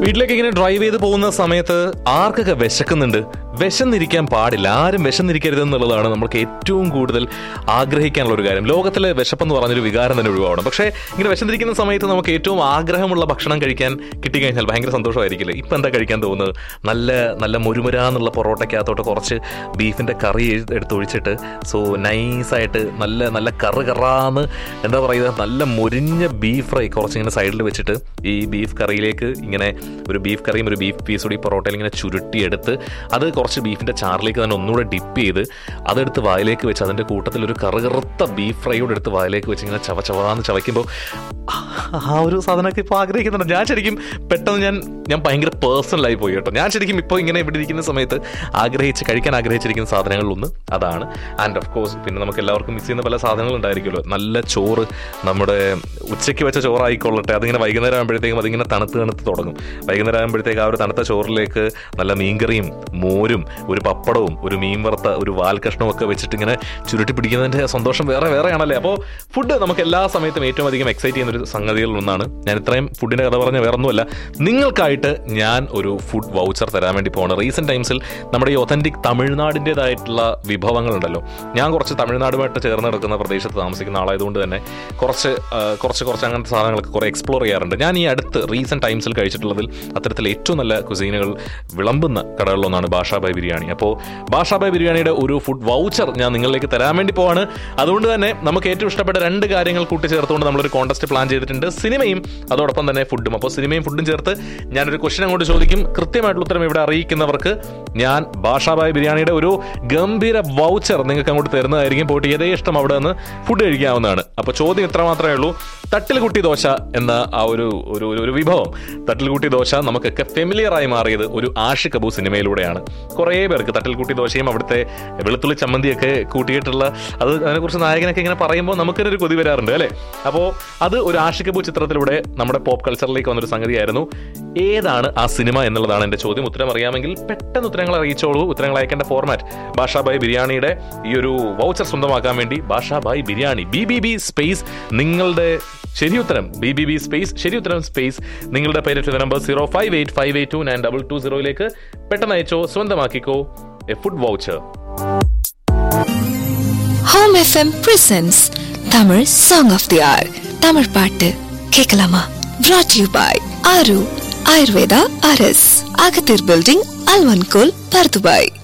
വീട്ടിലേക്ക് ഇങ്ങനെ ഡ്രൈവ് ചെയ്ത് പോകുന്ന സമയത്ത് ആർക്കൊക്കെ വിശക്കുന്നുണ്ട് വിശന്നിരിക്കാൻ പാടില്ല ആരും വിശന്നിരിക്കരുത് എന്നുള്ളതാണ് നമുക്ക് ഏറ്റവും കൂടുതൽ ആഗ്രഹിക്കാനുള്ള ഒരു കാര്യം ലോകത്തിലെ വിശപ്പെന്ന് പറഞ്ഞൊരു വികാരം തന്നെ ഒഴിവാവണം പക്ഷേ ഇങ്ങനെ വിശന്നിരിക്കുന്ന സമയത്ത് നമുക്ക് ഏറ്റവും ആഗ്രഹമുള്ള ഭക്ഷണം കഴിക്കാൻ കിട്ടിക്കഴിഞ്ഞാൽ ഭയങ്കര സന്തോഷമായിരിക്കില്ലേ ഇപ്പം എന്താ കഴിക്കാൻ തോന്നുന്നത് നല്ല നല്ല മുരുമുരാന്നുള്ള പൊറോട്ടയ്ക്കകത്തോട്ട് കുറച്ച് ബീഫിൻ്റെ കറി എടുത്ത് ഒഴിച്ചിട്ട് സോ നൈസായിട്ട് നല്ല നല്ല കറ് കറാന്ന് എന്താ പറയുക നല്ല മുരിഞ്ഞ ബീഫ് ഫ്രൈ കുറച്ചിങ്ങനെ സൈഡിൽ വെച്ചിട്ട് ഈ ബീഫ് കറിയിലേക്ക് ഇങ്ങനെ ഒരു ബീഫ് കറിയും ഒരു ബീഫ് പീസ് കൂടി പൊറോട്ടയിൽ ഇങ്ങനെ ചുരുട്ടിയെടുത്ത് അത് കുറച്ച് ബീഫിൻ്റെ ചാറിലേക്ക് തന്നെ ഒന്നുകൂടെ ഡിപ്പ് ചെയ്ത് അതെടുത്ത് വായിലേക്ക് വെച്ച് അതിൻ്റെ കൂട്ടത്തിൽ ഒരു കറുകറുത്ത ബീഫ് ഫ്രൈയോട് എടുത്ത് വായിലേക്ക് വെച്ച് ഇങ്ങനെ ചവ ചവാന്ന് ചവയ്ക്കുമ്പോൾ ആ ഒരു സാധനമൊക്കെ ഇപ്പോൾ ആഗ്രഹിക്കുന്നുണ്ട് ഞാൻ ശരിക്കും പെട്ടെന്ന് ഞാൻ ഞാൻ ഭയങ്കര പേഴ്സണലായി പോയി കേട്ടോ ഞാൻ ശരിക്കും ഇപ്പോൾ ഇങ്ങനെ ഇവിടെ ഇരിക്കുന്ന സമയത്ത് ആഗ്രഹിച്ച് കഴിക്കാൻ ആഗ്രഹിച്ചിരിക്കുന്ന സാധനങ്ങളിലൊന്ന് അതാണ് ആൻഡ് ഓഫ് കോഴ്സ് പിന്നെ നമുക്ക് എല്ലാവർക്കും മിസ് ചെയ്യുന്ന പല സാധനങ്ങൾ ഉണ്ടായിരിക്കുമല്ലോ നല്ല ചോറ് നമ്മുടെ ഉച്ചയ്ക്ക് വെച്ച ചോറായിക്കൊള്ളട്ടെ അതിങ്ങനെ വൈകുന്നേരം ആകുമ്പോഴത്തേക്കും അതിങ്ങനെ തണുത്ത് തണുത്ത് തുടങ്ങും വൈകുന്നേരം ആകുമ്പോഴത്തേക്ക് ആ ഒരു തണുത്ത ചോറിലേക്ക് നല്ല മീൻകറിയും മോരും ഒരു പപ്പടവും ഒരു മീൻ വറുത്ത ഒരു വാൽ കഷ്ണവും ഒക്കെ വെച്ചിട്ട് ഇങ്ങനെ ചുരുട്ടി പിടിക്കുന്നതിന്റെ സന്തോഷം വേറെ വേറെയാണല്ലേ അപ്പോൾ ഫുഡ് നമുക്ക് എല്ലാ സമയത്തും ഏറ്റവും അധികം എക്സൈറ്റ് ചെയ്യുന്ന ഒരു സംഗതികളിൽ ഒന്നാണ് ഞാൻ ഇത്രയും ഫുഡിന്റെ കഥ പറഞ്ഞ വേറെ ഒന്നുമല്ല നിങ്ങൾക്കായിട്ട് ഞാൻ ഒരു ഫുഡ് വൗച്ചർ തരാൻ വേണ്ടി പോവാണ് റീസെന്റ് ടൈംസിൽ നമ്മുടെ ഈ ഒതന്റിക് തമിഴ്നാടിൻ്റെതായിട്ടുള്ള വിഭവങ്ങളുണ്ടല്ലോ ഞാൻ കുറച്ച് തമിഴ്നാടുമായിട്ട് ചേർന്ന് കിടക്കുന്ന പ്രദേശത്ത് താമസിക്കുന്ന ആളായതുകൊണ്ട് തന്നെ കുറച്ച് ആ, കുറച്ച് കുറച്ച് അങ്ങനത്തെ സാധനങ്ങളൊക്കെ കുറേ എക്സ്പ്ലോർ ചെയ്യാറുണ്ട് ഞാൻ ഈ അടുത്ത് റീസെന്റ് ടൈംസിൽ കഴിച്ചിട്ടുള്ളതിൽ അത്തരത്തിൽ ഏറ്റവും നല്ല കുസീനുകൾ വിളമ്പുന്ന കടകളിലൊന്നാണ് ബാഷാബായ് ബിരിയാണി അപ്പോൾ ബാഷാബായ് ബിരിയാണിയുടെ ഒരു ഫുഡ് വൗച്ചർ ഞാൻ നിങ്ങളിലേക്ക് തരാൻ വേണ്ടി പോവാണ് അതുകൊണ്ട് തന്നെ നമുക്ക് ഏറ്റവും ഇഷ്ടപ്പെട്ട രണ്ട് കാര്യങ്ങൾ കൂട്ടിച്ചേർത്തുകൊണ്ട് നമ്മളൊരു കോൺടെസ്റ്റ് പ്ലാൻ ചെയ്തിട്ടുണ്ട് സിനിമയും അതോടൊപ്പം തന്നെ ഫുഡും അപ്പോൾ സിനിമയും ഫുഡും ചേർത്ത് ഞാനൊരു ക്വസ്റ്റൻ അങ്ങോട്ട് ചോദിക്കും കൃത്യമായിട്ടുള്ള ഉത്തരം ഇവിടെ അറിയിക്കുന്നവർക്ക് ഞാൻ ബാഷാബായ് ബിരിയാണിയുടെ ഒരു ഗംഭീര വൗച്ചർ നിങ്ങൾക്ക് അങ്ങോട്ട് തരുന്നതായിരിക്കും പോയിട്ട് ഏതേ ഇഷ്ടം അവിടെ നിന്ന് ഫുഡ് കഴിക്കാവുന്നതാണ് അപ്പോൾ ചോദ്യം ഇത്ര മാത്രമേ ഉള്ളൂ തട്ടിൽ കുട്ടി ദോശ എന്ന ആ ഒരു ഒരു ഒരു- ഒരു വിഭവം തട്ടിൽ കുട്ടി ദോശ നമുക്കൊക്കെ ഫെമിലിയർ ആയി മാറിയത് ഒരു ആഷി കബൂ സിനിമയിലൂടെയാണ് കുറേ പേർക്ക് തട്ടിൽ കുട്ടി ദോശയും അവിടുത്തെ വെളുത്തുള്ളി ചമ്മന്തിയൊക്കെ കൂട്ടിയിട്ടുള്ള അത് അതിനെക്കുറിച്ച് നായകനൊക്കെ ഇങ്ങനെ പറയുമ്പോൾ നമുക്കൊരു ഒരു കൊതി വരാറുണ്ട് അല്ലേ അപ്പോൾ അത് ഒരു ആഷി കബൂ ചിത്രത്തിലൂടെ നമ്മുടെ പോപ്പ് കൾച്ചറിലേക്ക് വന്നൊരു സംഗതിയായിരുന്നു ഏതാണ് ആ സിനിമ എന്നുള്ളതാണ് എൻ്റെ ചോദ്യം ഉത്തരം അറിയാമെങ്കിൽ പെട്ടെന്ന് ഉത്തരങ്ങൾ അറിയിച്ചോളൂ ഉത്തരങ്ങൾ അയക്കേണ്ട ഫോർമാറ്റ് ബാഷാബായ് ബിരിയാണിയുടെ ഈ ഒരു വൗച്ചർ സ്വന്തമാക്കാൻ വേണ്ടി Bashabhai biryani B B B space നിങ്ങളുടെ ശരി ഉത്തരം ബി ബി ബി സ്പേസ് ശരി ഉത്തരം സ്പേസ് നിങ്ങളുടെ പേര് number zero five eight five eight two nine double two സീറോയിലേക്ക് പെട്ടെന്ന് അയച്ചോ സ്വന്തമാക്കിക്കോ a food voucher home FM presents Tamil song of the hour Tamil பாட்டு கேட்கலாமா brought யூ பாய் ஆரு ஆயுர்வேதா அரஸ் அகத்தீர் பில்டிங் அல்வன்கோல் பர்துபாய்